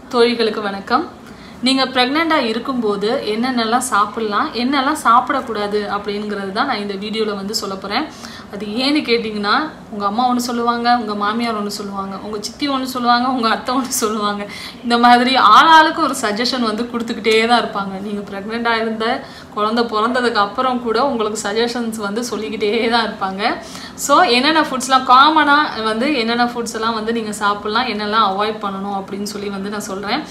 தோழிகளுக்கு வணக்கம் நீங்கள் ப்ரெக்னெண்ட்டாக இருக்கும்போது என்னென்னலாம் சாப்பிட்லாம் என்னெல்லாம் சாப்பிடக்கூடாது அப்படிங்கிறது தான் நான் இந்த வீடியோவில் வந்து சொல்ல போகிறேன் அது ஏன்னு கேட்டிங்கன்னா உங்கள் அம்மா ஒன்று சொல்லுவாங்க உங்கள் மாமியார் ஒன்று சொல்லுவாங்க உங்கள் சித்தி ஒன்று சொல்லுவாங்க உங்கள் அத்தை ஒன்று சொல்லுவாங்க இந்த மாதிரி ஆளாளுக்கு ஒரு சஜஷன் வந்து கொடுத்துக்கிட்டே தான் இருப்பாங்க நீங்கள் ப்ரெக்னெண்ட்டாக இருந்த குழந்தை பிறந்ததுக்கு அப்புறம் கூட உங்களுக்கு சஜஷன்ஸ் வந்து சொல்லிக்கிட்டே தான் இருப்பாங்க ஸோ என்னென்ன ஃபுட்ஸ்லாம் காமனாக வந்து என்னென்ன ஃபுட்ஸ் எல்லாம் வந்து நீங்கள் சாப்பிட்லாம் என்னெல்லாம் அவாய்ட் பண்ணணும் அப்படின்னு சொல்லி வந்து நான் சொல்கிறேன்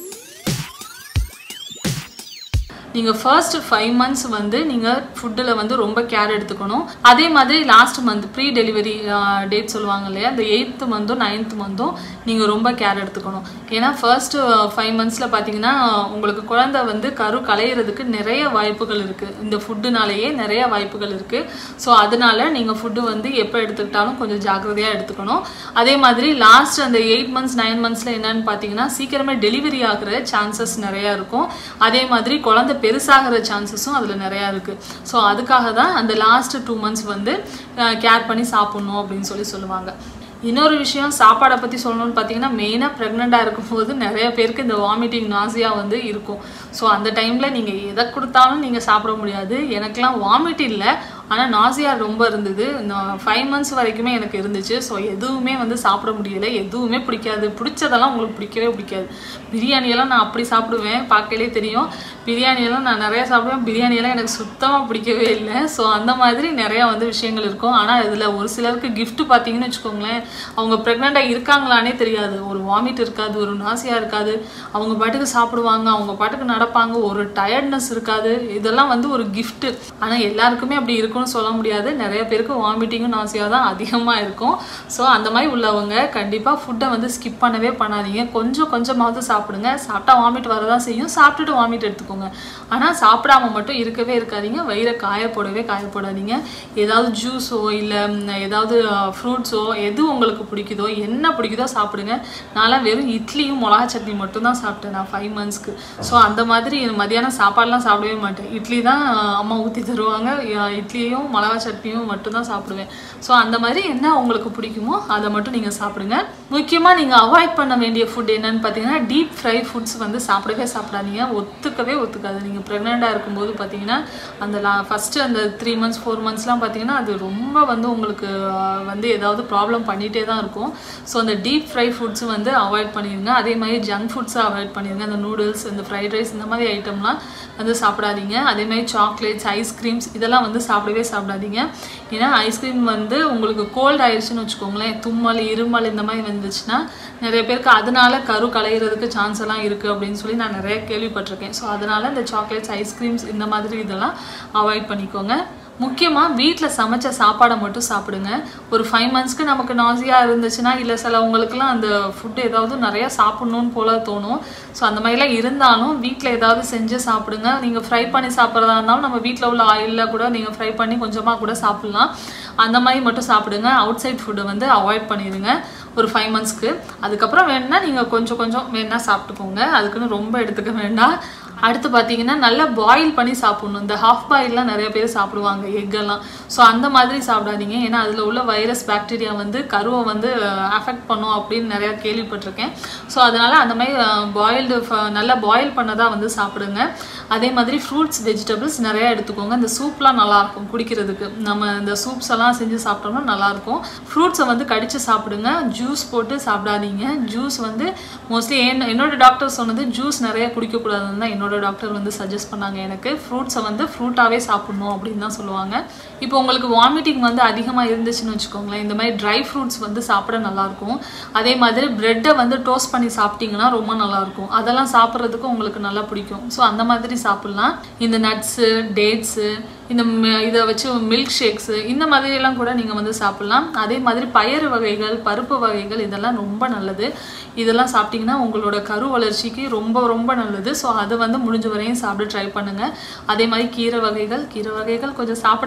நீங்கள் ஃபர்ஸ்ட் ஃபைவ் மந்த்ஸ் வந்து நீங்கள் ஃபுட்டில் வந்து ரொம்ப கேர் எடுத்துக்கணும் அதே மாதிரி last month pre delivery date சொல்லுவாங்க இல்லையா அந்த எயித்து மந்த்தும் நைன்த் மந்த்தும் நீங்கள் ரொம்ப கேர் எடுத்துக்கணும் ஏன்னா ஃபர்ஸ்ட் ஃபைவ் மந்த்ஸில் பார்த்தீங்கன்னா உங்களுக்கு குழந்தை வந்து கரு களையிறதுக்கு நிறைய வாய்ப்புகள் இருக்குது இந்த ஃபுட்டுனாலேயே நிறைய வாய்ப்புகள் இருக்குது ஸோ அதனால நீங்கள் ஃபுட்டு வந்து எப்போ எடுத்துக்கிட்டாலும் கொஞ்சம் ஜாக்கிரதையாக எடுத்துக்கணும் அதே மாதிரி லாஸ்ட் அந்த எயிட் மந்த்ஸ் நைன் மந்த்ஸில் என்னன்னு பார்த்தீங்கன்னா சீக்கிரமே டெலிவரி ஆகிற சான்சஸ் நிறையா இருக்கும் அதே மாதிரி குழந்தை பெருசாகிற சான்சஸும் அதில் நிறையா இருக்குது ஸோ அதுக்காக தான் அந்த லாஸ்ட் டூ மந்த்ஸ் வந்து கேர் பண்ணி சாப்பிட்ணும் அப்படின்னு சொல்லி சொல்லுவாங்க இன்னொரு விஷயம் சாப்பாடை பற்றி சொல்லணும்னு பார்த்தீங்கன்னா மெயினாக ப்ரெக்னெண்ட்டாக இருக்கும்போது நிறைய பேருக்கு இந்த வாமிட்டிங் நாசியா வந்து இருக்கும் ஸோ அந்த டைமில் நீங்கள் எதை கொடுத்தாலும் நீங்கள் சாப்பிட முடியாது எனக்கெலாம் வாமிட் இல்லை ஆனால் நாசியா ரொம்ப இருந்தது இந்த ஃபைவ் மந்த்ஸ் வரைக்குமே எனக்கு இருந்துச்சு ஸோ எதுவுமே வந்து சாப்பிட முடியலை எதுவுமே பிடிக்காது பிடிச்சதெல்லாம் உங்களுக்கு பிடிக்கவே பிடிக்காது பிரியாணியெல்லாம் நான் அப்படி சாப்பிடுவேன் பார்க்கலே தெரியும் பிரியாணியெல்லாம் நான் நிறையா சாப்பிடுவேன் பிரியாணியெல்லாம் எனக்கு சுத்தமாக பிடிக்கவே இல்லை ஸோ அந்த மாதிரி நிறையா வந்து விஷயங்கள் இருக்கும் ஆனால் இதில் ஒரு சிலருக்கு gift பார்த்தீங்கன்னு வச்சுக்கோங்களேன் அவங்க ப்ரெக்னெண்ட்டாக இருக்காங்களானே தெரியாது ஒரு வாமிட் இருக்காது ஒரு நாசியா இருக்காது அவங்க பாட்டுக்கு சாப்பிடுவாங்க அவங்க பாட்டுக்கு நடப்பாங்க ஒரு டயர்ட்னஸ் இருக்காது இதெல்லாம் வந்து ஒரு gift ஆனால் எல்லாருக்குமே அப்படி இருக்கும்னு சொல்ல முடியாது நிறைய பேருக்கு வாமிட்டிங்கும் நாசியாக தான் அதிகமாக இருக்கும் ஸோ அந்த மாதிரி உள்ளவங்க கண்டிப்பாக ஃபுட்டை வந்து ஸ்கிப் பண்ணவே பண்ணாதீங்க கொஞ்சம் கொஞ்சமாவது சாப்பிடுங்க சாப்பிட்டா வாமிட் வரதான் செய்யும் சாப்பிட்டுட்டு வாமிட் எடுத்துக்கோங்க ஆனால் சாப்பிடாம மட்டும் இருக்கவே இருக்காதீங்க வயிறை காய போடவே காய போடாதீங்க ஏதாவது ஜூஸோ இல்லை ஏதாவது ஃப்ரூட்ஸோ எது உங்களுக்கு பிடிக்குதோ என்ன பிடிக்குதோ சாப்பிடுங்க நான்லாம் வெறும் இட்லியும் மிளகா சட்னி மட்டும் தான் சாப்பிட்டேன் நான் ஃபைவ் மந்த்ஸ்க்கு ஸோ அந்த மாதிரி மதியானம் சாப்பாடுலாம் சாப்பிடவே மாட்டேன் இட்லி தான் அம்மா ஊற்றி தருவாங்க இட்லியும் மிளகா சட்னியும் மட்டும்தான் சாப்பிடுவேன் ஸோ அந்த மாதிரி என்ன உங்களுக்கு பிடிக்குமோ அதை மட்டும் நீங்கள் சாப்பிடுங்க முக்கியமாக நீங்கள் அவாய்ட் பண்ண வேண்டிய ஃபுட் என்னன்னு பார்த்தீங்கன்னா டீப் ஃப்ரை ஃபுட்ஸ் வந்து சாப்பிடவே சாப்பிடாதீங்க ஒத்துக்கவே ஒத்துக்காது நீங்கள் ப்ரெக்னெண்ட்டாக இருக்கும்போது பார்த்தீங்கன்னா அந்த லா ஃபஸ்ட்டு அந்த த்ரீ மந்த்ஸ் ஃபோர் மந்த்ஸ்லாம் பார்த்தீங்கன்னா அது ரொம்ப வந்து உங்களுக்கு ஆஹ், வந்து ஏதாவது ப்ராப்ளம் பண்ணிகிட்டே தான் இருக்கும் ஸோ அந்த டீப் ஃப்ரை ஃபுட்ஸ் வந்து அவாய்ட் பண்ணிடுங்க அதே மாதிரி ஜங்க் ஃபுட்ஸை அவாய்ட் பண்ணிடுங்க அந்த நூடுல்ஸ் இந்த ஃப்ரைட் ரைஸ் இந்த மாதிரி ஐட்டம்லாம் வந்து சாப்பிடாதீங்க அதே மாதிரி சாக்லேட்ஸ் ஐஸ்கிரீம்ஸ் இதெல்லாம் வந்து சாப்பிடவே சாப்பிடாதீங்க ஏன்னா ஐஸ்கிரீம் வந்து உங்களுக்கு கோல்ட் ஆயிடுச்சுன்னு வச்சுக்கோங்களேன் தும்மல் இருமல் இந்த மாதிரி வந்துச்சுன்னா நிறைய பேருக்கு அதனால கரு களையிறதுக்கு சான்ஸ் எல்லாம் இருக்குது அப்படின்னு சொல்லி நான் நிறைய கேள்விப்பட்டிருக்கேன் ஸோ அதனால இந்த சாக்லேட்ஸ் ஐஸ்கிரீம்ஸ் இந்த மாதிரி இதெல்லாம் அவாய்ட் பண்ணிக்கோங்க முக்கியமாக வீட்டில் சமைச்ச சாப்பாடை மட்டும் சாப்பிடுங்க ஒரு ஃபைவ் மந்த்ஸ்க்கு நமக்கு நாசியாக இருந்துச்சுன்னா இல்லை சிலவங்களுக்குலாம் அந்த ஃபுட் ஏதாவது நிறையா சாப்பிட்ணுன்னு போல தோணும் ஸோ அந்த மாதிரிலாம் இருந்தாலும் வீட்டில் ஏதாவது செஞ்சு சாப்பிடுங்க நீங்கள் ஃப்ரை பண்ணி சாப்பிட்றதா இருந்தாலும் நம்ம வீட்டில் உள்ள ஆயிலில் கூட நீங்கள் ஃப்ரை பண்ணி கொஞ்சமாக கூட சாப்பிட்லாம் அந்த மாதிரி மட்டும் சாப்பிடுங்க அவுட் சைட் ஃபுட்டை வந்து அவாய்ட் பண்ணிடுங்க ஒரு ஃபைவ் மந்த்ஸ்க்கு அதுக்கப்புறம் வேணும்னா நீங்கள் கொஞ்சம் கொஞ்சம் வேணா சாப்பிட்டுக்கோங்க அதுக்குன்னு ரொம்ப எடுத்துக்க வேண்டாம் அடுத்து பார்த்தீங்கன்னா நல்லா பாயில் பண்ணி சாப்பிடணும் இந்த ஹாஃப் பாயில்லாம் நிறைய பேர் சாப்பிடுவாங்க எக்கெல்லாம் ஸோ அந்த மாதிரி சாப்பிடாதீங்க ஏன்னா அதில் உள்ள வைரஸ் பாக்டீரியா வந்து கருவை வந்து அஃபெக்ட் பண்ணும் அப்படின்னு நிறையா கேள்விப்பட்டிருக்கேன் ஸோ அதனால் அந்த மாதிரி பாயில்டு நல்லா பாயில் பண்ணதாக வந்து சாப்பிடுங்க அதே மாதிரி ஃப்ரூட்ஸ் வெஜிடபிள்ஸ் நிறையா எடுத்துக்கோங்க இந்த சூப்லாம் நல்லாயிருக்கும் குடிக்கிறதுக்கு நம்ம இந்த சூப்ஸ் எல்லாம் செஞ்சு சாப்பிட்டோம்னா நல்லாயிருக்கும் ஃப்ரூட்ஸை வந்து கடித்து சாப்பிடுங்க ஜூஸ் போட்டு சாப்பிடாதீங்க ஜூஸ் வந்து மோஸ்ட்லி என் என்னோட டாக்டர் சொன்னது ஜூஸ் நிறைய குடிக்கக்கூடாதுன்னு தான் என்னோட டாக்டர் வந்து சஜஸ்ட் பண்ணாங்க எனக்கு ஃப்ரூட்ஸை வந்து ஃப்ரூட்டாகவே சாப்பிடணும் அப்படின்னு தான் சொல்லுவாங்க இப்போ உங்களுக்கு வாமிட்டிங் வந்து அதிகமாக இருந்துச்சுன்னு வச்சுக்கோங்களேன் இந்த மாதிரி ட்ரை ஃப்ரூட்ஸ் வந்து சாப்பிட நல்லாயிருக்கும் அதே மாதிரி ப்ரெட்டை வந்து டோஸ்ட் பண்ணி சாப்பிட்டீங்கன்னா ரொம்ப நல்லாயிருக்கும் அதெல்லாம் சாப்பிட்றதுக்கு உங்களுக்கு நல்லா பிடிக்கும் ஸோ அந்த மாதிரி சாப்பிட்லாம் இந்த நட்ஸு டேட்ஸு இந்த ம- இதை வச்சு மில்க் ஷேக்ஸு இந்த மாதிரியெல்லாம் கூட நீங்கள் வந்து சாப்பிட்லாம் அதே மாதிரி பயறு வகைகள் பருப்பு வகைகள் இதெல்லாம் ரொம்ப நல்லது இதெல்லாம் சாப்பிட்டிங்கன்னா உங்களோட கரு வளர்ச்சிக்கு ரொம்ப ரொம்ப நல்லது ஸோ அதை வந்து முடிஞ்ச வரையும் சாப்பிட ட்ரை பண்ணுங்கள் அதே மாதிரி கீரை வகைகள் கீரை வகைகள் கொஞ்சம் சாப்பிட கஷ்டம்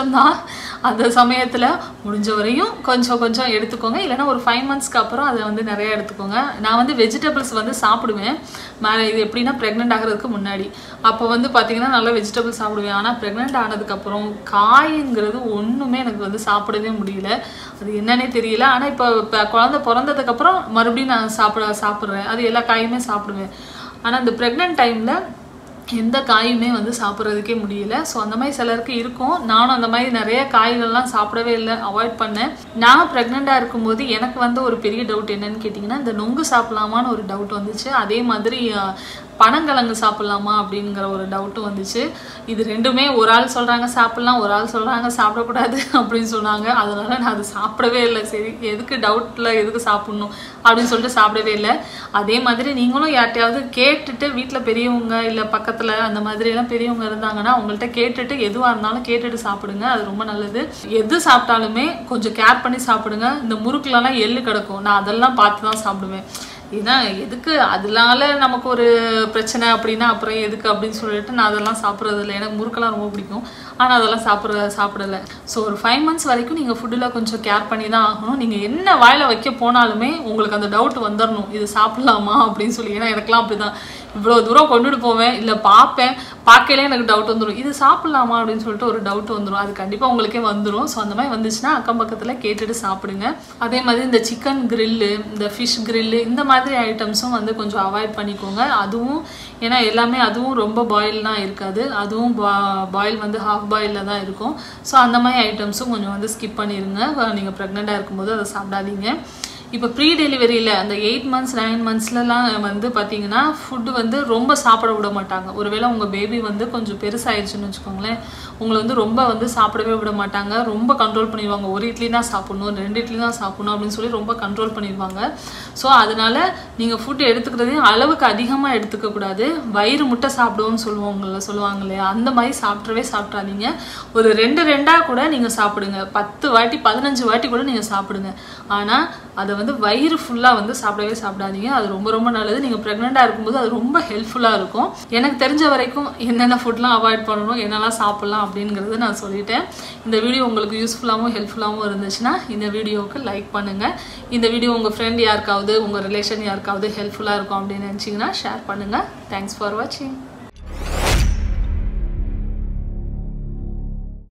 கஷ்டம்தான் அந்த சமயத்தில் முடிஞ்ச வரையும் கொஞ்சம் கொஞ்சம் எடுத்துக்கோங்க இல்லைன்னா ஒரு ஃபைவ் மந்த்ஸ்க்கு அப்புறம் அதை வந்து நிறைய எடுத்துக்கோங்க நான் வந்து வெஜிடபிள்ஸ் வந்து சாப்பிடுவேன் மேலே இது எப்படின்னா ப்ரெக்னென்ட் ஆகிறதுக்கு முன்னாடி அப்போ வந்து பார்த்தீங்கன்னா நல்லா வெஜிடபிள்ஸ் சாப்பிடுவேன் ஆனால் ப்ரெக்னென்ட் ஆனதுக்கப்புறம் காய்ங்கிறது ஒன்றுமே எனக்கு வந்து சாப்பிடவே முடியல அது என்னன்னே தெரியல ஆனால் இப்போ இப்போ குழந்தை பிறந்ததுக்கப்புறம் மறுபடியும் நான் சாப்பிட சாப்பிட்றேன் அது எல்லா காயுமே சாப்பிடுவேன் ஆனால் இந்த ப்ரெக்னென்ட் டைமில் எந்த காயுமே வந்து சாப்பிட்றதுக்கே முடியல ஸோ அந்த மாதிரி சிலருக்கு இருக்கும் நானும் அந்த மாதிரி நிறைய காய்கள்லாம் சாப்பிடவே இல்லை அவாய்ட் பண்ணேன் நான் ப்ரெக்னெண்ட்டாக இருக்கும்போது எனக்கு வந்து ஒரு பெரிய டவுட் என்னன்னு கேட்டிங்கன்னா இந்த நொங்கு சாப்பிடலாமான்னு ஒரு டவுட் வந்துச்சு அதே மாதிரி அஹ், பனங்கிழங்கு சாப்பிட்லாமா அப்படிங்கிற ஒரு டவுட்டும் வந்துச்சு இது ரெண்டுமே ஒரு ஆள் சொல்கிறாங்க சாப்பிட்லாம் ஒரு ஆள் சொல்கிறாங்க சாப்பிடக்கூடாது அப்படின்னு சொன்னாங்க அதனால நான் அது சாப்பிடவே இல்லை சரி எதுக்கு டவுட்டில் எதுக்கு சாப்பிட்ணும் அப்படின்னு சொல்லிட்டு சாப்பிடவே இல்லை அதே மாதிரி நீங்களும் யார்ட்டையாவது கேட்டுட்டு வீட்டில் பெரியவங்க இல்லை பக்கத்தில் அந்த மாதிரி எல்லாம் பெரியவங்க இருந்தாங்கன்னா அவங்கள்ட்ட கேட்டுட்டு எதுவாக இருந்தாலும் கேட்டுட்டு சாப்பிடுங்க அது ரொம்ப நல்லது எது சாப்பிட்டாலுமே கொஞ்சம் கேர் பண்ணி சாப்பிடுங்க இந்த முறுக்குலலாம் எள்ளு கிடக்கும் நான் அதெல்லாம் பார்த்து தான் சாப்பிடுவேன் ஏன்னா எதுக்கு அதனால நமக்கு ஒரு பிரச்சனை அப்படின்னா அப்புறம் எதுக்கு அப்படின்னு சொல்லிட்டு நான் அதெல்லாம் சாப்பிட்றது இல்லை எனக்கு முறுக்கெல்லாம் ரொம்ப பிடிக்கும் ஆனால் அதெல்லாம் சாப்பிட்ற சாப்பிடல ஸோ ஒரு ஃபைவ் மந்த்ஸ் வரைக்கும் நீங்கள் ஃபுட்டில் கொஞ்சம் கேர் பண்ணி தான் ஆகணும் நீங்கள் என்ன வாயில் வைக்க போனாலுமே உங்களுக்கு அந்த டவுட் வந்துடணும் இது சாப்பிடலாமா அப்படின்னு சொல்லி ஏன்னா எனக்குலாம் அப்படிதான் இவ்வளோ தூரம் கொண்டுட்டு போவேன் இல்லை பார்ப்பேன் பார்க்கலே எனக்கு டவுட் வந்துடும் இது சாப்பிடலாமா அப்படின்னு சொல்லிட்டு ஒரு டவுட் வந்துடும் அது கண்டிப்பாக உங்களுக்கே வந்துடும் ஸோ அந்த மாதிரி வந்துச்சுன்னா அக்கம் பக்கத்தில் கேட்டுட்டு சாப்பிடுங்க அதே மாதிரி இந்த சிக்கன் கிரில்லு இந்த ஃபிஷ் கிரில்லு இந்த மாதிரி ஐட்டம்ஸும் வந்து கொஞ்சம் அவாய்ட் பண்ணிக்கோங்க அதுவும் ஏன்னா எல்லாமே அதுவும் ரொம்ப பாயில்லாம் இருக்காது அதுவும் பாயில் வந்து ஹாஃப் பாயிலில் தான் இருக்கும் ஸோ அந்த மாதிரி ஐட்டம்ஸும் கொஞ்சம் வந்து ஸ்கிப் பண்ணிடுங்க நீங்கள் ப்ரெக்னெண்ட்டாக இருக்கும்போது அதை சாப்பிடாதீங்க இப்போ ப்ரீ டெலிவரியில் அந்த எயிட் மந்த்ஸ் நைன் மந்த்ஸ்லலாம் வந்து பார்த்தீங்கன்னா ஃபுட்டு வந்து ரொம்ப சாப்பிட விட மாட்டாங்க ஒருவேளை உங்கள் பேபி வந்து கொஞ்சம் பெருசாயிடுச்சுன்னு வச்சுக்கோங்களேன் உங்களை வந்து ரொம்ப வந்து சாப்பிடவே விட மாட்டாங்க ரொம்ப கண்ட்ரோல் பண்ணிடுவாங்க ஒரு இட்லி தான் சாப்பிடணும் ரெண்டு இட்லி தான் சாப்பிடணும் அப்படின்னு சொல்லி ரொம்ப கண்ட்ரோல் பண்ணிடுவாங்க ஸோ அதனால நீங்கள் ஃபுட் எடுத்துக்கிறதையும் அளவுக்கு அதிகமாக எடுத்துக்கக்கூடாது வயிறு முட்டை சாப்பிடுவோம்னு சொல்லுவாங்கல்ல சொல்லுவாங்க இல்லையா அந்த மாதிரி சாப்பிட்றவே சாப்பிட்றாதீங்க ஒரு ரெண்டு ரெண்டாக கூட நீங்கள் சாப்பிடுங்க பத்து வாட்டி பதினஞ்சு வாட்டி கூட நீங்கள் சாப்பிடுங்க ஆனால் அதை வந்து வயிறு ஃபுல்லாக வந்து சாப்பிடவே சாப்பிடாதீங்க அது ரொம்ப ரொம்ப நல்லது நீங்கள் ப்ரெக்னெண்ட்டாக இருக்கும்போது அது ரொம்ப ஹெல்ப்ஃபுல்லாக இருக்கும் எனக்கு தெரிஞ்ச வரைக்கும் என்னென்ன ஃபுட்லாம் அவாய்ட் பண்ணணும் என்னெல்லாம் சாப்பிட்லாம் அப்படிங்கிறது நான் சொல்லிட்டேன் இந்த வீடியோ உங்களுக்கு யூஸ்ஃபுல்லாகவும் ஹெல்ப்ஃபுல்லாகவும் இருந்துச்சுன்னா இந்த வீடியோவுக்கு லைக் பண்ணுங்கள் இந்த வீடியோ உங்கள் ஃப்ரெண்ட் யாருக்காவது உங்கள் ரிலேஷன் யாருக்காவது ஹெல்ப்ஃபுல்லாக இருக்கும் அப்படின்னு நினச்சிங்கன்னா ஷேர் பண்ணுங்கள் தேங்க்ஸ் ஃபார் வாட்சிங்